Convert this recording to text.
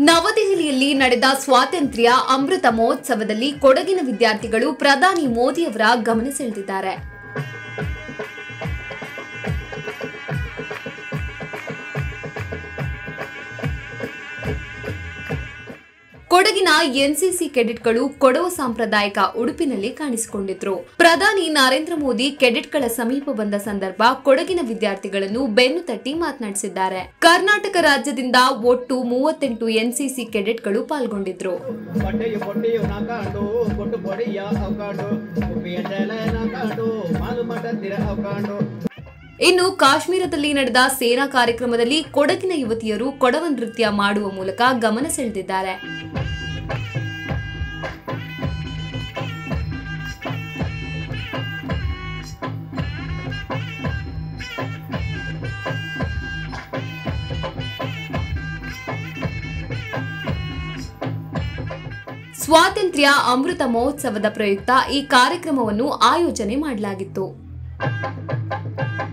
ನವದೆಹಲಿಯಲ್ಲಿ ನಡೆದ ಸ್ವಾತಂತ್ರ್ಯ ಅಮೃತ ಮಹೋತ್ಸವದಲ್ಲಿ ಕೊಡಗಿನ ವಿದ್ಯಾರ್ಥಿಗಳು ಪ್ರಧಾನಿ ಮೋದಿಯವರ ಗಮನ ಸೆಳೆದಿದ್ದಾರೆ ಕೊಡಗಿನ ಎನ್ಸಿಸಿ ಕೆಡೆಟ್ಗಳು ಕೊಡವ ಸಾಂಪ್ರದಾಯಿಕ ಉಡುಪಿನಲ್ಲಿ ಕಾಣಿಸಿಕೊಂಡಿದ್ರು ಪ್ರಧಾನಿ ನರೇಂದ್ರ ಮೋದಿ ಕೆಡೆಟ್ಗಳ ಸಮೀಪ ಬಂದ ಸಂದರ್ಭ ಕೊಡಗಿನ ವಿದ್ಯಾರ್ಥಿಗಳನ್ನು ಬೆನ್ನು ತಟ್ಟಿ ಮಾತನಾಡಿಸಿದ್ದಾರೆ ಕರ್ನಾಟಕ ರಾಜ್ಯದಿಂದ ಒಟ್ಟು ಮೂವತ್ತೆಂಟು ಎನ್ಸಿಸಿ ಕೆಡೆಟ್ಗಳು ಪಾಲ್ಗೊಂಡಿದ್ರು ಬಟ್ಟೆಯು ಬೊಟ್ಟೆಯು ನಾಕಾಂಡು ಕೊಟ್ಟು ಬೊಡಿಯ ಅವಕಾಂಡು ಉಪ್ಪಿಯ ಚಲ ನಾಕಾಂಡು ಮಾಲು ಮಟತ್ತಿರ ಅವಕಾಂಡು ಇನ್ನು ಕಾಶ್ಮೀರದಲ್ಲಿ ನಡೆದ ಸೇನಾ ಕಾರ್ಯಕ್ರಮದಲ್ಲಿ ಕೊಡಗಿನ ಯುವತಿಯರು ಕೊಡವ ನೃತ್ಯ ಮಾಡುವ ಮೂಲಕ ಗಮನ ಸೆಳೆದಿದ್ದಾರೆ ಸ್ವಾತಂತ್ರ್ಯ ಅಮೃತ ಮಹೋತ್ಸವದ ಪ್ರಯುಕ್ತ ಈ ಕಾರ್ಯಕ್ರಮವನ್ನು ಆಯೋಜನೆ ಮಾಡಲಾಗಿತ್ತು